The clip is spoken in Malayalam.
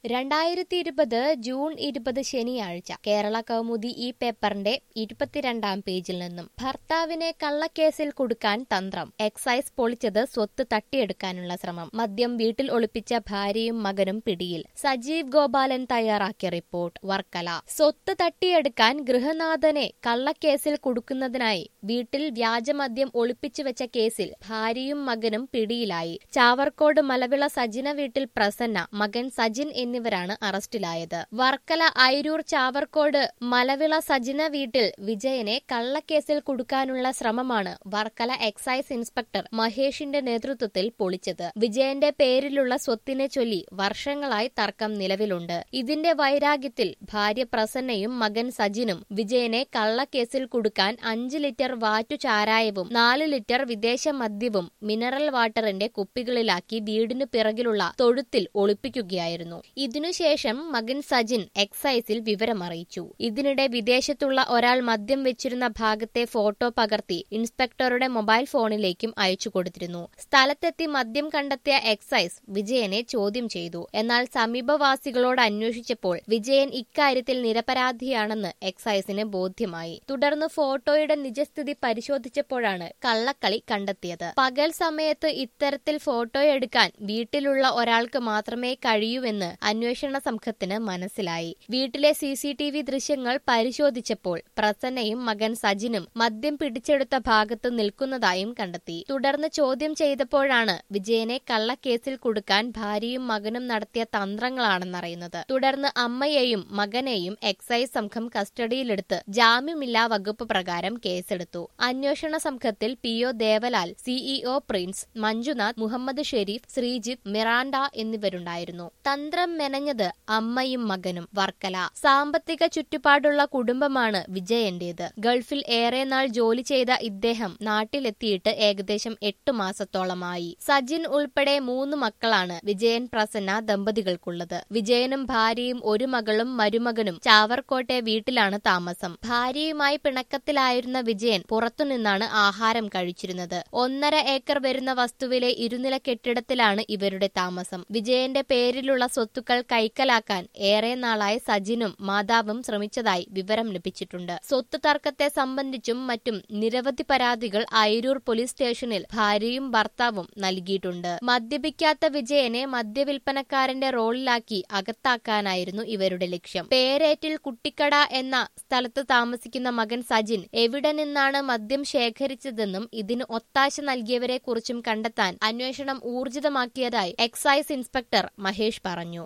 രണ്ടായിരത്തി ഇരുപത് ജൂൺ ഇരുപത് ശനിയാഴ്ച കേരള കൗമുദി ഈ പേപ്പറിന്റെ ഇരുപത്തിരണ്ടാം പേജിൽ നിന്നും ഭർത്താവിനെ കള്ളക്കേസിൽ കൊടുക്കാൻ തന്ത്രം എക്സൈസ് പൊളിച്ചത് സ്വത്ത് തട്ടിയെടുക്കാനുള്ള ശ്രമം മദ്യം വീട്ടിൽ ഒളിപ്പിച്ച ഭാര്യയും മകനും പിടിയിൽ സജീവ് ഗോപാലൻ തയ്യാറാക്കിയ റിപ്പോർട്ട് വർക്കല സ്വത്ത് തട്ടിയെടുക്കാൻ ഗൃഹനാഥനെ കള്ളക്കേസിൽ കൊടുക്കുന്നതിനായി വീട്ടിൽ വ്യാജമദ്യം ഒളിപ്പിച്ചു വെച്ച കേസിൽ ഭാര്യയും മകനും പിടിയിലായി ചാവർക്കോട് മലവിള സജിന വീട്ടിൽ പ്രസന്ന മകൻ സജിൻ എന്നിവരാണ് അറസ്റ്റിലായത് വർക്കല ഐരൂർ ചാവർക്കോട് മലവിള സജിന വീട്ടിൽ വിജയനെ കള്ളക്കേസിൽ കുടുക്കാനുള്ള ശ്രമമാണ് വർക്കല എക്സൈസ് ഇൻസ്പെക്ടർ മഹേഷിന്റെ നേതൃത്വത്തിൽ പൊളിച്ചത് വിജയന്റെ പേരിലുള്ള സ്വത്തിനെ ചൊല്ലി വർഷങ്ങളായി തർക്കം നിലവിലുണ്ട് ഇതിന്റെ വൈരാഗ്യത്തിൽ ഭാര്യ പ്രസന്നയും മകൻ സജിനും വിജയനെ കള്ളക്കേസിൽ കുടുക്കാൻ അഞ്ച് ലിറ്റർ വാറ്റു ചാരായവും നാല് ലിറ്റർ വിദേശ മദ്യവും മിനറൽ വാട്ടറിന്റെ കുപ്പികളിലാക്കി വീടിനു പിറകിലുള്ള തൊഴുത്തിൽ ഒളിപ്പിക്കുകയായിരുന്നു ഇതിനുശേഷം മകൻ സജിൻ എക്സൈസിൽ വിവരമറിയിച്ചു ഇതിനിടെ വിദേശത്തുള്ള ഒരാൾ മദ്യം വെച്ചിരുന്ന ഭാഗത്തെ ഫോട്ടോ പകർത്തി ഇൻസ്പെക്ടറുടെ മൊബൈൽ ഫോണിലേക്കും അയച്ചു കൊടുത്തിരുന്നു സ്ഥലത്തെത്തി മദ്യം കണ്ടെത്തിയ എക്സൈസ് വിജയനെ ചോദ്യം ചെയ്തു എന്നാൽ സമീപവാസികളോട് അന്വേഷിച്ചപ്പോൾ വിജയൻ ഇക്കാര്യത്തിൽ നിരപരാധിയാണെന്ന് എക്സൈസിന് ബോധ്യമായി തുടർന്ന് ഫോട്ടോയുടെ നിജസ്ഥിതി പരിശോധിച്ചപ്പോഴാണ് കള്ളക്കളി കണ്ടെത്തിയത് പകൽ സമയത്ത് ഇത്തരത്തിൽ ഫോട്ടോയെടുക്കാൻ വീട്ടിലുള്ള ഒരാൾക്ക് മാത്രമേ കഴിയൂവെന്ന് അന്വേഷണ സംഘത്തിന് മനസ്സിലായി വീട്ടിലെ സി സി ടി വി ദൃശ്യങ്ങൾ പരിശോധിച്ചപ്പോൾ പ്രസന്നയും മകൻ സജിനും മദ്യം പിടിച്ചെടുത്ത ഭാഗത്ത് നിൽക്കുന്നതായും കണ്ടെത്തി തുടർന്ന് ചോദ്യം ചെയ്തപ്പോഴാണ് വിജയനെ കള്ളക്കേസിൽ കൊടുക്കാൻ ഭാര്യയും മകനും നടത്തിയ തന്ത്രങ്ങളാണെന്നറിയുന്നത് തുടർന്ന് അമ്മയെയും മകനെയും എക്സൈസ് സംഘം കസ്റ്റഡിയിലെടുത്ത് ജാമ്യമില്ലാ വകുപ്പ് പ്രകാരം കേസെടുത്തു അന്വേഷണ സംഘത്തിൽ P O Devalal CEO Prince Manjunath Muhammad Sherif Sreejith Miranda എന്നിവരുണ്ടായിരുന്നു തന്ത്രം മെനഞ്ഞത് അമ്മയും മകനും വർക്കല സാമ്പത്തിക ചുറ്റുപാടുള്ള കുടുംബമാണ് വിജയന്റേത് ഗൾഫിൽ ഏറെ നാൾ ജോലി ചെയ്ത ഇദ്ദേഹം നാട്ടിലെത്തിയിട്ട് ഏകദേശം എട്ടു മാസത്തോളമായി സജിൻ ഉൾപ്പെടെ മൂന്ന് മക്കളാണ് വിജയൻ പ്രസന്ന ദമ്പതികൾക്കുള്ളത് വിജയനും ഭാര്യയും ഒരു മകളും മരുമകനും ചാവർക്കോട്ടെ വീട്ടിലാണ് താമസം ഭാര്യയുമായി പിണക്കത്തിലായിരുന്ന വിജയൻ പുറത്തുനിന്നാണ് ആഹാരം കഴിച്ചിരുന്നത് ഒന്നര ഏക്കർ വരുന്ന വസ്തുവിലെ ഇരുനില കെട്ടിടത്തിലാണ് ഇവരുടെ താമസം വിജയന്റെ പേരിലുള്ള സ്വത്തുക്കൾ കൈക്കലാക്കാൻ ഏറെ നാളായി സജിനും മാതാവും ശ്രമിച്ചതായി വിവരം ലഭിച്ചിട്ടുണ്ട് സ്വത്ത് തർക്കത്തെ സംബന്ധിച്ചും മറ്റും നിരവധി പരാതികൾ അയിരൂർ പോലീസ് സ്റ്റേഷനിൽ ഭാര്യയും ഭർത്താവും നൽകിയിട്ടുണ്ട് മദ്യപിക്കാത്ത വിജയനെ മദ്യവിൽപ്പനക്കാരന്റെ റോളിലാക്കി അകത്താക്കാനായിരുന്നു ഇവരുടെ ലക്ഷ്യം പേരേറ്റിൽ കുട്ടിക്കട എന്ന സ്ഥലത്ത് താമസിക്കുന്ന മകൻ സജിൻ എവിടെ നിന്നാണ് മദ്യം ശേഖരിച്ചതെന്നും ഇതിന് ഒത്താശ നൽകിയവരെ കുറിച്ചും കണ്ടെത്താൻ അന്വേഷണം ഊർജിതമാക്കിയതായി എക്സൈസ് ഇൻസ്പെക്ടർ മഹേഷ് പറഞ്ഞു